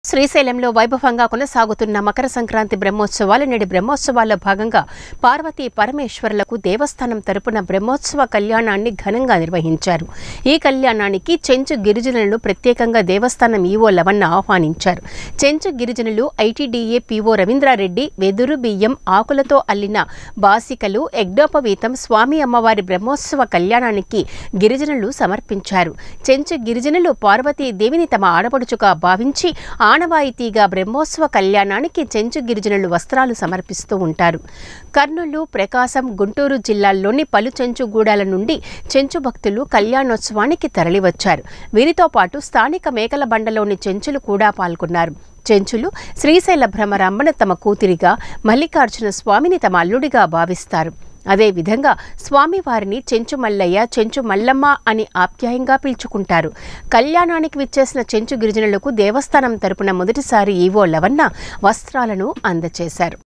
శ్రీశైలంలో వైభవంగా కొనసాగుతున్న మకర సంక్రాంతి బ్రహ్మోత్సవాలు నేటి బ్రహ్మోత్సవాల్లో భాగంగా పార్వతీ పరమేశ్వరులకు దేవస్థానం తరపున బ్రహ్మోత్సవ కళ్యాణాన్ని ఘనంగా నిర్వహించారు ఈ కళ్యాణానికి చెంచు గిరిజనులను ప్రత్యేకంగా దేవస్థానం ఈవో లవన్న ఆహ్వానించారు చెంచు గిరిజనులు ఐటీడీఏ పీఓ రవీంద్రారెడ్డి వెదురు బియ్యం ఆకులతో అల్లిన బాసికలు యజ్ఞోపవీతం స్వామి అమ్మవారి బ్రహ్మోత్సవ కళ్యాణానికి గిరిజనులు సమర్పించారు చెంచు గిరిజనులు పార్వతీ దేవిని తమ ఆడపడుచుగా భావించి ఆనవాయితీగా బ్రహ్మోత్సవ కళ్యాణానికి చెంచు గిరిజనులు వస్త్రాలు సమర్పిస్తూ ఉంటారు కర్నూలు ప్రకాశం గుంటూరు జిల్లాల్లోని పలు చెంచుగూడాల నుండి చెంచు భక్తులు కళ్యాణోత్సవానికి తరలివచ్చారు వీరితో పాటు స్థానిక మేకల బండలోని చెంచులు కూడా పాల్గొన్నారు చెంచులు శ్రీశైల భ్రమరాంబను తమ కూతురిగా మల్లికార్జున స్వామిని తమ అల్లుడిగా భావిస్తారు అదేవిధంగా స్వామివారిని చెంచు మల్లయ్య చెంచు మల్లమ్మ అని ఆప్యాయంగా పిలుచుకుంటారు కళ్యాణానికి విచ్చేసిన చెంచు గిరిజనులకు దేవస్థానం తరపున మొదటిసారి ఈవో లవన్న వస్త్రాలను అందజేశారు